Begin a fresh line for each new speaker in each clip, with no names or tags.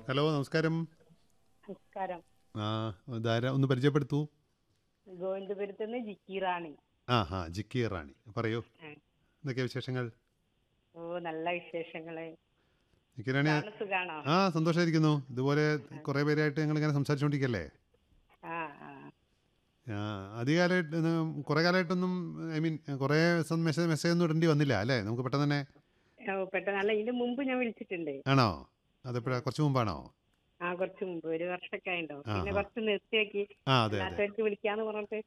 Hello നമസ്കാരം
നമസ്കാരം
ആ ഇതാരാ ഒന്ന് പരിചയപ്പെടുത്തൂ
ഗോവിന്ദപുരത്തുനിന്ന് ജിക്കിറാണി
ആ ഹാ ജിക്കി റാണി പറയൂ
ആ.
എന്തൊക്കെയാ വിശേഷങ്ങൾ
ഓ നല്ല വിശേഷങ്ങള്
ജിക്കി റാണി
സാറിന് സുഖാണോ
ആ സന്തോഷമായിരിക്കുന്നു ഇതുപോലെ കുറേ പേരായിട്ട് ഞങ്ങൾ ഇങ്ങനെ സംസാരിച്ചുകൊണ്ടിരിക്കല്ലേ
ആ ആ
ആ അധികകാലമായിട്ട് ഇത് കുറേ കാലമായിട്ടൊന്നും ഐ മീൻ കുറേ മെസ്സേജ് മെസ്സേജ് ഒന്നും ഇടേണ്ടി വന്നില്ല അല്ലേ നമുക്ക് പെട്ടെന്ന് തന്നെ
ഓ പെട്ടെന്ന് അല്ല ഇതിന് മുമ്പ് ഞാൻ വിളിച്ചിട്ടുണ്ട്
ആണോ അതെപ്പോഴാ കുറച്ച് മുമ്പാണോ
ആ കുറച്ച് മുമ്പ് ഒരു വർഷമൊക്കെ ആയിണ്ടോ
ആ,
പിന്നെ
ആ.
കുറച്ച് നിർത്തിയാക്കി
ആ അതെ അതെ
നാട്ടുകാർക്ക് വിളിക്കാന്ന് പറഞ്ഞിട്ട്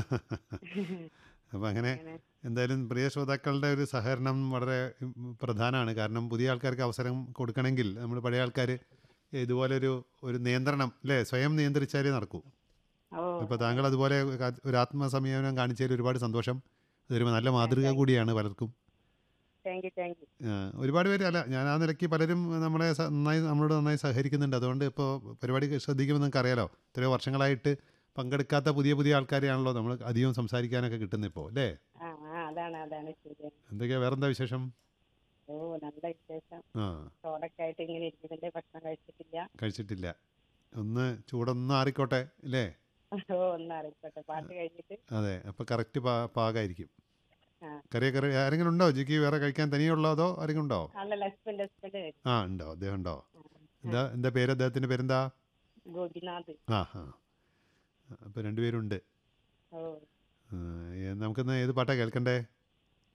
അപ്പം അങ്ങനെ
അങ്ങനെ.
എന്തായാലും പ്രിയ ശ്രോതാക്കളുടെ ഒരു സഹകരണം വളരെ ഉം, പ്രധാനമാണ് കാരണം പുതിയ ആൾക്കാർക്ക് അവസരം കൊടുക്കണമെങ്കിൽ നമ്മൾ പഴയ ആൾക്കാർ ഇതുപോലെ ഒരു ഒരു നിയന്ത്രണം അല്ലേ സ്വയം നിയന്ത്രിച്ചാലേ നടക്കൂ
ഓ
അപ്പോൾ താങ്കൾ അതുപോലെ ഒരു- ഒരു ആത്മസംയമനം കാണിച്ചതിൽ ഒരുപാട് സന്തോഷം അതൊരു നല്ല മാതൃക കൂടിയാണ് പലർക്കും
താങ്ക് യു താങ്ക് യു
ആ, ഒരുപാട് പേര് അല്ല ഞാൻ ആ നിലയ്ക്ക് പലരും നമ്മളെ സ- നന്നായി നമ്മളോട് നന്നായി സഹകരിക്കുന്നുണ്ട് അതുകൊണ്ട് ഇപ്പോൾ പരിപാടി ശ്രദ്ധിക്കുമ്പോൾ നിങ്ങൾക്ക് അറിയാലോ എത്രയോ വർഷങ്ങളായിട്ട് പങ്കെടുക്കാത്ത പുതിയ പുതിയ ആൾക്കാരെയാണല്ലോ നമ്മൾ അധികം സംസാരിക്കാനൊക്കെ കിട്ടുന്നത് ഇപ്പോൾ അല്ലേ
ആ ആ അതാണ് അതാണ് ശരിയാണ്
എന്തൊക്കെയാ വേറെന്താ വിശേഷം
ഓ നല്ല വിശേഷം
ആ
ചോടൊക്കെ ആയിട്ട് ഇങ്ങനെ ഇരിക്കുന്നുണ്ട് ഭക്ഷണം കഴിച്ചിട്ടില്ല
കഴിച്ചിട്ടില്ല ഒന്ന് ചൂടൊന്ന് ആറിക്കോട്ടെ അല്ലേ
ഓ ഒന്ന് അറിയിക്കട്ടെ പാട്ട് കഴിഞ്ഞിട്ട്
അതെ അപ്പോൾ കറക്റ്റ് പാ പാകമായിരിക്കും
ആ
കറിയൊക്കെ റെഡി- ആരെങ്കിലും ഉണ്ടോ ജിക്ക് വേറെ കഴിക്കാൻ തനിയുള്ളോ അതോ ആരെങ്കിലും ഉണ്ടോ
അല്ലല്ല ഹസ്ബൻഡ് ഹസ്ബൻഡ്
ആ ഉണ്ടോ അദ്ദേഹം ഉണ്ടോ എന്താ എന്താ പേര് അദ്ദേഹത്തിൻ്റെ പേരെന്താ
ഗോപിനാഥ്
ആ ആ അപ്പോൾ രണ്ടുപേരുണ്ട്
ഓ
ആ, ഏ, നമുക്കിന്ന് ഏത് പാട്ടാ കേൾക്കണ്ടേ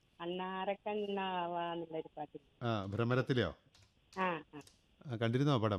അണ്ണാരക്കണ്ണാവാന്നുള്ളൊരു പാട്ട്
ആ ഭ്രമരത്തിലെയോ
ആ ആ
ആ, കണ്ടിരുന്നോ പടം